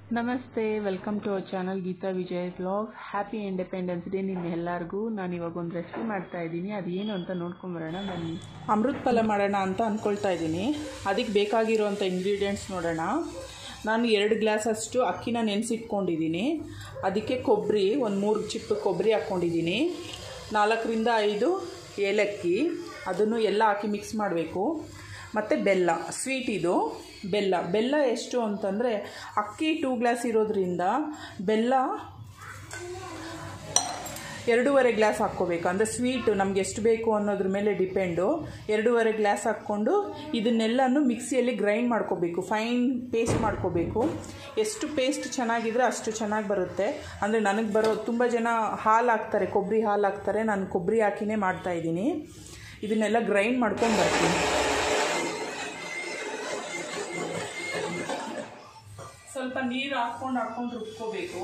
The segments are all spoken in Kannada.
ನಮಸ್ತೆ welcome to our channel Geetha Vijay vlog happy independence day ನಿಮ್ಮೆಲ್ಲರಿಗೂ ನಾನು ಇವಾಗ ಒಂದು ರೆಸಿಪಿ ಮಾಡ್ತಾ ಇದ್ದೀನಿ ಅದೇನು ಅಂತ ನೋಡ್ಕೊಂಬರೋಣ ಬನ್ನಿ ಅಮೃತ ಫಲ ಮಾಡೋಣ ಅಂತ ಅಂದ್ಕೊಳ್ತಾ ಇದ್ದೀನಿ ಅದಕ್ಕೆ ಬೇಕಾಗಿರೋವಂಥ ಇಂಗ್ರೀಡಿಯೆಂಟ್ಸ್ ನೋಡೋಣ ನಾನು ಎರಡು ಗ್ಲಾಸಷ್ಟು ಅಕ್ಕಿನ ನೆನೆಸಿಟ್ಕೊಂಡಿದ್ದೀನಿ ಅದಕ್ಕೆ ಕೊಬ್ಬರಿ ಒಂದು ಮೂರು ಚಿಪ್ಪು ಕೊಬ್ಬರಿ ಹಾಕ್ಕೊಂಡಿದ್ದೀನಿ ನಾಲ್ಕರಿಂದ ಐದು ಏಲಕ್ಕಿ ಅದನ್ನು ಎಲ್ಲ ಹಾಕಿ ಮಿಕ್ಸ್ ಮಾಡಬೇಕು ಮತ್ತು ಬೆಲ್ಲ ಸ್ವೀಟ್ ಇದು ಬೆಲ್ಲ ಬೆಲ್ಲ ಎಷ್ಟು ಅಂತಂದರೆ ಅಕ್ಕಿ ಟೂ ಗ್ಲಾಸ್ ಇರೋದ್ರಿಂದ ಬೆಲ್ಲ ಎರಡೂವರೆ ಗ್ಲಾಸ್ ಹಾಕ್ಕೋಬೇಕು ಅಂದರೆ ಸ್ವೀಟು ನಮ್ಗೆ ಎಷ್ಟು ಬೇಕು ಅನ್ನೋದ್ರ ಮೇಲೆ ಡಿಪೆಂಡು ಎರಡೂವರೆ ಗ್ಲಾಸ್ ಹಾಕ್ಕೊಂಡು ಇದನ್ನೆಲ್ಲನೂ ಮಿಕ್ಸಿಯಲ್ಲಿ ಗ್ರೈಂಡ್ ಮಾಡ್ಕೋಬೇಕು ಫೈನ್ ಪೇಸ್ಟ್ ಮಾಡ್ಕೋಬೇಕು ಎಷ್ಟು ಪೇಸ್ಟ್ ಚೆನ್ನಾಗಿದ್ರೆ ಅಷ್ಟು ಚೆನ್ನಾಗಿ ಬರುತ್ತೆ ಅಂದರೆ ನನಗೆ ಬರೋ ತುಂಬ ಜನ ಹಾಲು ಹಾಕ್ತಾರೆ ಕೊಬ್ಬರಿ ಹಾಲು ಹಾಕ್ತಾರೆ ನಾನು ಕೊಬ್ಬರಿ ಹಾಕಿನೇ ಮಾಡ್ತಾಯಿದ್ದೀನಿ ಇದನ್ನೆಲ್ಲ ಗ್ರೈಂಡ್ ಮಾಡ್ಕೊಂಡು ಬರ್ತೀನಿ ಸ್ವಲ್ಪ ನೀರು ಹಾಕ್ಕೊಂಡು ಹಾಕ್ಕೊಂಡು ರುಬ್ಕೋಬೇಕು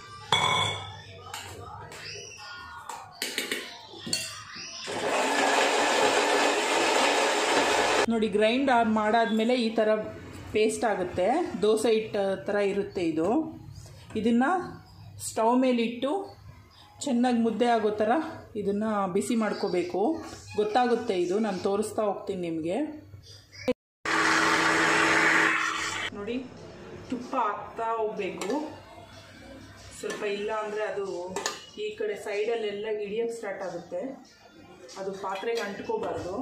ನೋಡಿ ಗ್ರೈಂಡ್ ಮಾಡಾದ್ಮೇಲೆ ಈ ಥರ ಪೇಸ್ಟ್ ಆಗುತ್ತೆ ದೋಸೆ ಹಿಟ್ಟು ಥರ ಇರುತ್ತೆ ಇದು ಇದನ್ನು ಸ್ಟವ್ ಮೇಲಿಟ್ಟು ಚೆನ್ನಾಗಿ ಮುದ್ದೆ ಆಗೋ ಥರ ಇದನ್ನು ಬಿಸಿ ಮಾಡ್ಕೋಬೇಕು ಗೊತ್ತಾಗುತ್ತೆ ಇದು ನಾನು ತೋರಿಸ್ತಾ ಹೋಗ್ತೀನಿ ನಿಮಗೆ ನೋಡಿ ತುಪ್ಪ ಹಾಕ್ತಾ ಹೋಗಬೇಕು ಸ್ವಲ್ಪ ಇಲ್ಲ ಅಂದರೆ ಅದು ಈ ಕಡೆ ಸೈಡಲ್ಲೆಲ್ಲ ಹಿಡಿಯೋಕ್ಕೆ ಸ್ಟಾರ್ಟ್ ಆಗುತ್ತೆ ಅದು ಪಾತ್ರೆಗೆ ಅಂಟ್ಕೋಬಾರ್ದು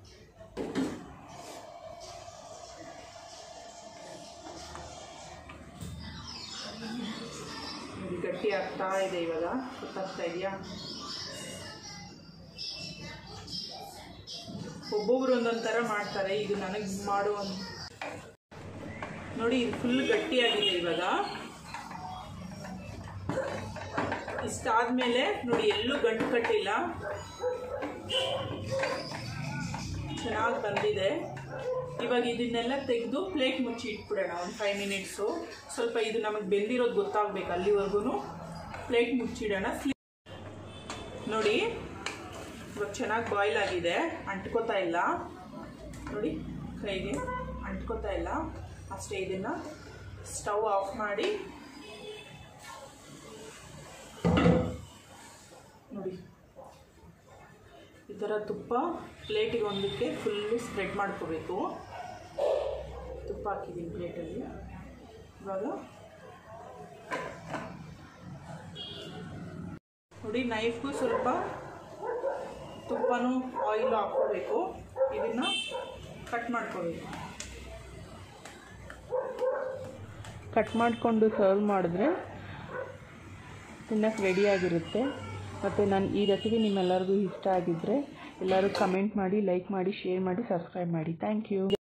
ಇದು ಗಟ್ಟಿ ಆಗ್ತಾ ಇದೆ ಇವಾಗ ಗೊತ್ತಾಗ್ತಾ ಇದೆಯಾ ಒಬ್ಬೊಬ್ರು ಒಂದೊಂದು ಥರ ಮಾಡ್ತಾರೆ ಇದು ನನಗೆ ಮಾಡುವ ನೋಡಿ ಇದು ಫುಲ್ ಗಟ್ಟಿಯಾಗಿದೆ ಇವಾಗ ಇಷ್ಟಾದ್ಮೇಲೆ ನೋಡಿ ಎಲ್ಲೂ ಗಂಟು ಕಟ್ಟಿಲ್ಲ ಚೆನ್ನಾಗಿ ಬಂದಿದೆ ಇವಾಗ ಇದನ್ನೆಲ್ಲ ತೆಗೆದು ಪ್ಲೇಟ್ ಮುಚ್ಚಿ ಇಟ್ಬಿಡೋಣ ಒಂದು ಫೈವ್ ಮಿನಿಟ್ಸು ಸ್ವಲ್ಪ ಇದು ನಮಗೆ ಬೆಂದಿರೋದು ಗೊತ್ತಾಗಬೇಕು ಅಲ್ಲಿವರೆಗೂ ಪ್ಲೇಟ್ ಮುಚ್ಚಿಡೋಣ ನೋಡಿ ಇವಾಗ ಚೆನ್ನಾಗಿ ಬಾಯ್ಲ್ ಆಗಿದೆ ಅಂಟ್ಕೋತಾ ಇಲ್ಲ ನೋಡಿ ಕೈಗೆ ಅಂಟ್ಕೋತಾ ಇಲ್ಲ ಅಷ್ಟೇ ಇದನ್ನು ಸ್ಟವ್ ಆಫ್ ಮಾಡಿ ನೋಡಿ ಈ ಥರ ತುಪ್ಪ ಪ್ಲೇಟಿಗೆ ಒಂದಕ್ಕೆ ಫುಲ್ಲು ಸ್ಪ್ರೆಡ್ ಮಾಡ್ಕೋಬೇಕು ತುಪ್ಪ ಹಾಕಿದ್ದೀನಿ ಪ್ಲೇಟಲ್ಲಿ ಇವಾಗ ನೋಡಿ ನೈಫ್ಗೂ ಸ್ವಲ್ಪ ತುಪ್ಪನೂ ಆಯಿಲ್ ಹಾಕ್ಕೋಬೇಕು ಇದನ್ನು ಕಟ್ ಮಾಡ್ಕೋಬೇಕು ಕಟ್ ಮಾಡಿಕೊಂಡು ಸರ್ವ್ ಮಾಡಿದ್ರೆ ತಿನ್ನಕ್ಕೆ ರೆಡಿಯಾಗಿರುತ್ತೆ ಮತ್ತು ನಾನು ಈ ರೆಸಿಪಿ ನಿಮ್ಮೆಲ್ಲರಿಗೂ ಇಷ್ಟ ಆಗಿದ್ದರೆ ಎಲ್ಲರೂ ಕಮೆಂಟ್ ಮಾಡಿ ಲೈಕ್ ಮಾಡಿ ಶೇರ್ ಮಾಡಿ ಸಬ್ಸ್ಕ್ರೈಬ್ ಮಾಡಿ ಥ್ಯಾಂಕ್ ಯು